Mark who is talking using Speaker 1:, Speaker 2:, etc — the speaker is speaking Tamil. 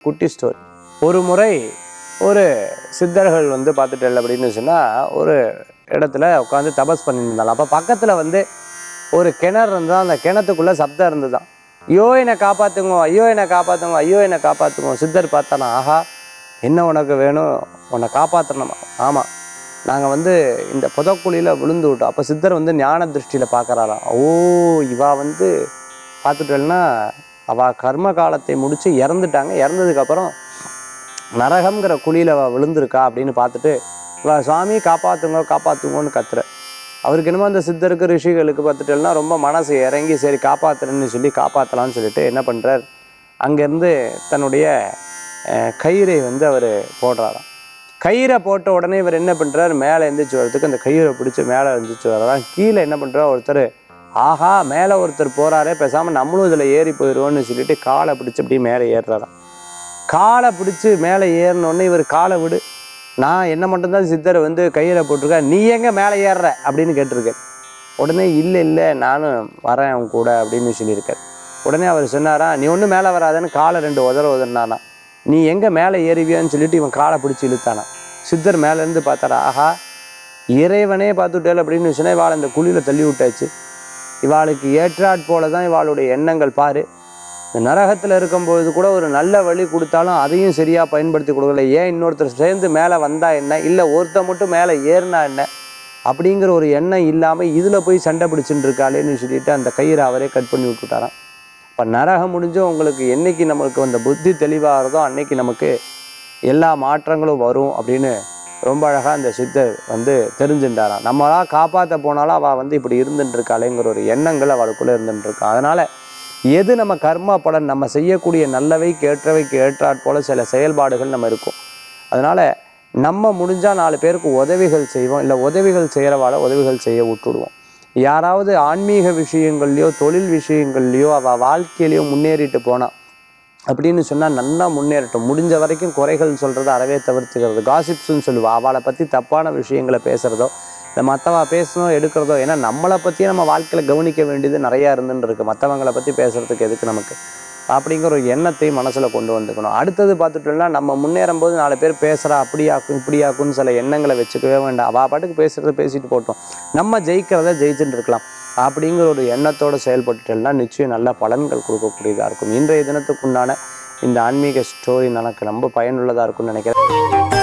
Speaker 1: குட்டி ஸ்டோரி ஒரு முறை ஒரு சித்தர்கள் வந்து பார்த்துட்டு அப்படின்னு சொன்னால் ஒரு இடத்துல உட்காந்து தபஸ் பண்ணிட்டு இருந்தாங்க அப்போ பக்கத்தில் வந்து ஒரு கிணறு இருந்தால் அந்த கிணத்துக்குள்ளே சப்தம் இருந்துதான் ஐயோ என்னை காப்பாற்றுங்க ஐயோ என்னை காப்பாற்றுங்க ஐயோ என்னை காப்பாற்றுங்க சித்தர் பார்த்தானா ஆஹா என்ன உனக்கு வேணும் உன்னை காப்பாற்றணுமா ஆமாம் நாங்கள் வந்து இந்த புதக்குழியில் விழுந்து விட்டோம் அப்போ சித்தர் வந்து ஞான திருஷ்டியில் பார்க்குறாராம் ஓ இவா வந்து பார்த்துட்டேன்னா அவள் கர்ம காலத்தை முடித்து இறந்துட்டாங்க இறந்ததுக்கப்புறம் நரகம்ங்கிற குழியில் அவள் விழுந்திருக்கா அப்படின்னு பார்த்துட்டு இவ சுவாமி காப்பாற்றுங்க காப்பாற்றுங்கன்னு கத்துற அவருக்கு என்னமோ அந்த சித்தருக்கு ரிஷிகளுக்கு பார்த்துட்டேன்னா ரொம்ப மனசு இறங்கி சரி காப்பாற்றுறேன்னு சொல்லி காப்பாற்றலாம்னு சொல்லிட்டு என்ன பண்ணுறார் அங்கேருந்து தன்னுடைய அஹ், கயிறை வந்து அவர் போடுறாராம் கயிறை போட்ட உடனே இவர் என்ன பண்ணுறார் மேலே எந்திரிச்சு வர்றதுக்கு அந்த கயிறை பிடிச்சி மேலே எந்திரிச்சு வர்றாராம் கீழே என்ன பண்ணுறார் ஒருத்தர் ஆஹா மேலே ஒருத்தர் போகிறாரே பேசாமல் நம்மளும் இதில் ஏறி போயிடுவோன்னு சொல்லிட்டு காலை பிடிச்சி அப்படியே மேலே ஏறுறாராம் காலை பிடிச்சி மேலே ஏறினோடனே இவர் காலை விடு நான் என்ன மட்டும்தான் சித்தர் வந்து கயிறை போட்டிருக்கா நீ எங்கே மேலே ஏறுற அப்படின்னு கேட்டிருக்கார் உடனே இல்லை இல்லை நானும் வரேன் அவன் கூட அப்படின்னு சொல்லியிருக்கார் உடனே அவர் சொன்னாரா நீ ஒன்றும் மேலே வராதன்னு காலை ரெண்டு உதற உதறினானா நீ எங்கே மேலே ஏறிவியான்னு சொல்லிட்டு இவன் காலை பிடிச்சி இழுத்தானா சித்தர் மேலேருந்து பார்த்தாரா ஆஹா இறைவனே பார்த்துட்டேல் அப்படின்னு சொன்னால் இவாளை இந்த குழியில் தள்ளி விட்டாச்சு இவாளுக்கு ஏற்றாற் போல தான் இவாளுடைய எண்ணங்கள் பாரு இந்த நரகத்தில் இருக்கும்போது கூட ஒரு நல்ல வழி கொடுத்தாலும் அதையும் சரியாக பயன்படுத்தி கொடுக்கல ஏன் இன்னொருத்தர் சேர்ந்து மேலே வந்தா என்ன இல்லை ஒருத்தர் மட்டும் மேலே ஏறினா என்ன அப்படிங்கிற ஒரு எண்ணம் இல்லாமல் இதில் போய் சண்டை பிடிச்சிட்டு இருக்காளேன்னு சொல்லிட்டு அந்த கயிறை அவரே கட் பண்ணி விட்டுட்டாராம் இப்போ நரகம் முடிஞ்சும் உங்களுக்கு என்னைக்கு நம்மளுக்கு அந்த புத்தி தெளிவாகிறதோ அன்னைக்கு நமக்கு எல்லா மாற்றங்களும் வரும் அப்படின்னு ரொம்ப அழகாக அந்த சித்தர் வந்து தெரிஞ்சுட்டாராம் நம்மளா காப்பாற்ற போனாலும் அவள் வந்து இப்படி இருந்துட்டு இருக்காளேங்கிற ஒரு எண்ணங்கள் அவளுக்குள்ளே இருந்துட்டு இருக்கா அதனால் எது நம்ம கர்மா பலன் நம்ம செய்யக்கூடிய நல்லவைக்கு ஏற்றவைக்கு ஏற்றாற் போல சில செயல்பாடுகள் நம்ம இருக்கும் அதனால் நம்ம முடிஞ்சால் நாலு பேருக்கு உதவிகள் செய்வோம் இல்லை உதவிகள் செய்கிறவாட உதவிகள் செய்ய விட்டுடுவோம் யாராவது ஆன்மீக விஷயங்கள்லையோ தொழில் விஷயங்கள்லையோ அவள் வாழ்க்கையிலையோ முன்னேறிட்டு போனா அப்படின்னு சொன்னால் நல்லா முன்னேறட்டும் முடிஞ்ச வரைக்கும் குறைகள் சொல்கிறத அறவே தவிர்த்துக்கிறது காசிப்ஸ்னு சொல்லுவா அவளை பற்றி தப்பான விஷயங்களை பேசுகிறதோ இல்லை மற்றவா பேசணும் எடுக்கிறதோ ஏன்னா நம்மளை பற்றியே நம்ம வாழ்க்கையில் கவனிக்க வேண்டியது நிறையா இருந்துன்னு இருக்குது மற்றவங்களை பற்றி பேசுகிறதுக்கு எதுக்கு நமக்கு அப்படிங்கிற ஒரு எண்ணத்தை மனசில் கொண்டு வந்துக்கணும் அடுத்தது பார்த்துட்டோம்னா நம்ம முன்னேறும் போது நாலு பேர் பேசுகிறா அப்படியாக்கும் இப்படியாக்கும்னு சில எண்ணங்களை வச்சுக்கவே வேண்டாம் அவள் பாட்டுக்கு பேசுகிறத பேசிட்டு போட்டோம் நம்ம ஜெயிக்கிறத ஜெயிச்சுட்டு இருக்கலாம் அப்படிங்கிற ஒரு எண்ணத்தோடு செயல்பட்டுட்டோம்னா நிச்சயம் நல்ல பலன்கள் கொடுக்கக்கூடியதாக இருக்கும் இன்றைய தினத்துக்குண்டான இந்த ஆன்மீக ஸ்டோரி எனக்கு ரொம்ப பயனுள்ளதாக இருக்கும்னு நினைக்கிறேன்